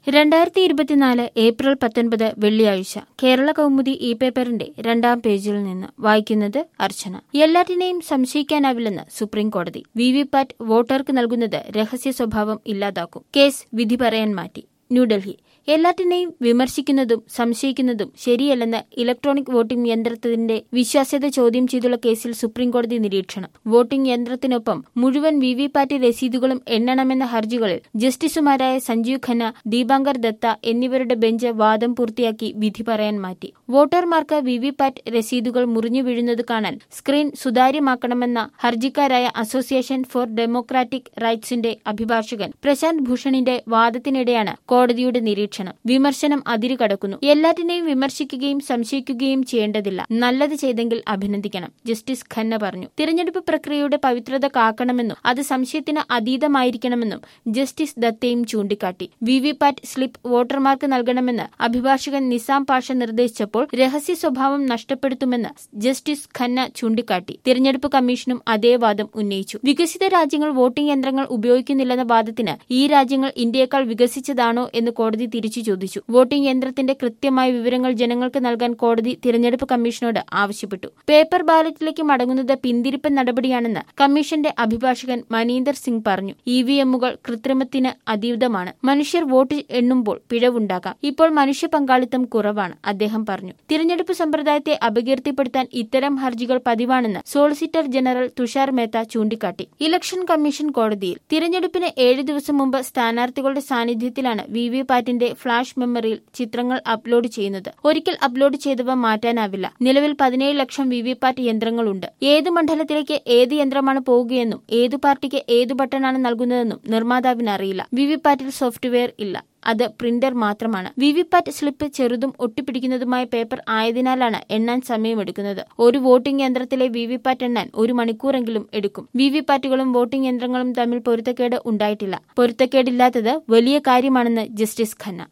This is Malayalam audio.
രണ്ടായിരത്തി ഇരുപത്തിനാല് ഏപ്രിൽ പത്തൊൻപത് വെള്ളിയാഴ്ച കേരള കൗമുദി ഇ പേപ്പറിന്റെ രണ്ടാം പേജിൽ നിന്ന് വായിക്കുന്നത് അർച്ചന എല്ലാറ്റിനെയും സംശയിക്കാനാവില്ലെന്ന് സുപ്രീം കോടതി വി വി പാറ്റ് വോട്ടർക്ക് നൽകുന്നത് രഹസ്യ സ്വഭാവം ഇല്ലാതാക്കും കേസ് വിധി പറയാൻ മാറ്റി ന്യൂഡൽഹി എല്ലാറ്റിനെയും വിമർശിക്കുന്നതും സംശയിക്കുന്നതും ശരിയല്ലെന്ന് ഇലക്ട്രോണിക് വോട്ടിംഗ് യന്ത്രത്തിന്റെ വിശ്വാസ്യത ചോദ്യം ചെയ്തുള്ള കേസിൽ സുപ്രീംകോടതി നിരീക്ഷണം വോട്ടിംഗ് യന്ത്രത്തിനൊപ്പം മുഴുവൻ വി വി പാറ്റ് രസീതുകളും എണ്ണണമെന്ന ഹർജികളിൽ ജസ്റ്റിസുമാരായ സഞ്ജീവ് ഖന്ന ദീപാങ്കർ ദത്ത എന്നിവരുടെ ബെഞ്ച് വാദം പൂർത്തിയാക്കി വിധി പറയാൻ മാറ്റി വോട്ടർമാർക്ക് വി വി പാറ്റ് രസീതുകൾ മുറിഞ്ഞു വീഴുന്നത് കാണാൻ സ്ക്രീൻ സുതാര്യമാക്കണമെന്ന ഹർജിക്കാരായ അസോസിയേഷൻ ഫോർ ഡെമോക്രാറ്റിക് റൈറ്റ്സിന്റെ അഭിഭാഷകൻ പ്രശാന്ത് ഭൂഷണിന്റെ വാദത്തിനിടെയാണ് കോടതിയുടെ നിരീക്ഷണം വിമർശനം അതിരു കടക്കുന്നു എല്ലാറ്റിനെയും വിമർശിക്കുകയും സംശയിക്കുകയും ചെയ്യേണ്ടതില്ല നല്ലത് ചെയ്തെങ്കിൽ അഭിനന്ദിക്കണം ജസ്റ്റിസ് ഖന്ന പറഞ്ഞു തിരഞ്ഞെടുപ്പ് പ്രക്രിയയുടെ പവിത്രത കാക്കണമെന്നും അത് സംശയത്തിന് അതീതമായിരിക്കണമെന്നും ജസ്റ്റിസ് ദത്തയും ചൂണ്ടിക്കാട്ടി വി വി പാറ്റ് സ്ലിപ്പ് വോട്ടർമാർക്ക് നൽകണമെന്ന് അഭിഭാഷകൻ നിസാം പാഷ നിർദ്ദേശിച്ചപ്പോൾ രഹസ്യ സ്വഭാവം നഷ്ടപ്പെടുത്തുമെന്ന് ജസ്റ്റിസ് ഖന്ന ചൂണ്ടിക്കാട്ടി തിരഞ്ഞെടുപ്പ് കമ്മീഷനും അതേ വാദം ഉന്നയിച്ചു വികസിത രാജ്യങ്ങൾ വോട്ടിംഗ് യന്ത്രങ്ങൾ ഉപയോഗിക്കുന്നില്ലെന്ന വാദത്തിന് ഈ രാജ്യങ്ങൾ ഇന്ത്യയേക്കാൾ വികസിച്ചതാണോ എന്ന് കോടതി തിരിച്ചു ചോദിച്ചു വോട്ടിംഗ് യന്ത്രത്തിന്റെ കൃത്യമായ വിവരങ്ങൾ ജനങ്ങൾക്ക് നൽകാൻ കോടതി തിരഞ്ഞെടുപ്പ് കമ്മീഷനോട് ആവശ്യപ്പെട്ടു പേപ്പർ ബാലറ്റിലേക്ക് മടങ്ങുന്നത് പിന്തിരിപ്പൻ നടപടിയാണെന്ന് കമ്മീഷന്റെ അഭിഭാഷകൻ മനീന്ദർ സിംഗ് പറഞ്ഞു ഇ വി എമ്മുകൾ കൃത്രിമത്തിന് അതീതമാണ് മനുഷ്യർ വോട്ട് എണ്ണുമ്പോൾ പിഴവുണ്ടാകാം ഇപ്പോൾ മനുഷ്യ പങ്കാളിത്തം കുറവാണ് അദ്ദേഹം പറഞ്ഞു തിരഞ്ഞെടുപ്പ് സമ്പ്രദായത്തെ അപകീർത്തിപ്പെടുത്താൻ ഇത്തരം ഹർജികൾ പതിവാണെന്ന് സോളിസിറ്റർ ജനറൽ തുഷാർ മേത്ത ചൂണ്ടിക്കാട്ടി ഇലക്ഷൻ കമ്മീഷൻ കോടതിയിൽ തിരഞ്ഞെടുപ്പിന് ഏഴ് ദിവസം മുമ്പ് സ്ഥാനാർത്ഥികളുടെ സാന്നിധ്യത്തിലാണ് വി വി പാറ്റിന്റെ ഫ്ളാഷ് മെമ്മറിയിൽ ചിത്രങ്ങൾ അപ്ലോഡ് ചെയ്യുന്നത് ഒരിക്കൽ അപ്ലോഡ് ചെയ്തവ മാറ്റാനാവില്ല നിലവിൽ പതിനേഴ് ലക്ഷം വി വി പാറ്റ് യന്ത്രങ്ങളുണ്ട് ഏത് മണ്ഡലത്തിലേക്ക് ഏത് യന്ത്രമാണ് പോവുകയെന്നും ഏതു പാർട്ടിക്ക് ഏതു ബട്ടണാണ് നൽകുന്നതെന്നും നിർമ്മാതാവിന് അറിയില്ല വി വി പാറ്റിൽ സോഫ്റ്റ്വെയർ ഇല്ല അത് പ്രിന്റർ മാത്രമാണ് വി വി പാറ്റ് സ്ലിപ്പ് ചെറുതും ഒട്ടിപ്പിടിക്കുന്നതുമായ പേപ്പർ ആയതിനാലാണ് എണ്ണാൻ സമയമെടുക്കുന്നത് ഒരു വോട്ടിംഗ് യന്ത്രത്തിലെ വി വി പാറ്റ് എണ്ണാൻ ഒരു മണിക്കൂറെങ്കിലും എടുക്കും വി വി പാറ്റുകളും വോട്ടിംഗ് യന്ത്രങ്ങളും തമ്മിൽ പൊരുത്തക്കേട് ഉണ്ടായിട്ടില്ല പൊരുത്തക്കേടില്ലാത്തത് വലിയ കാര്യമാണെന്ന് ജസ്റ്റിസ് ഖന്ന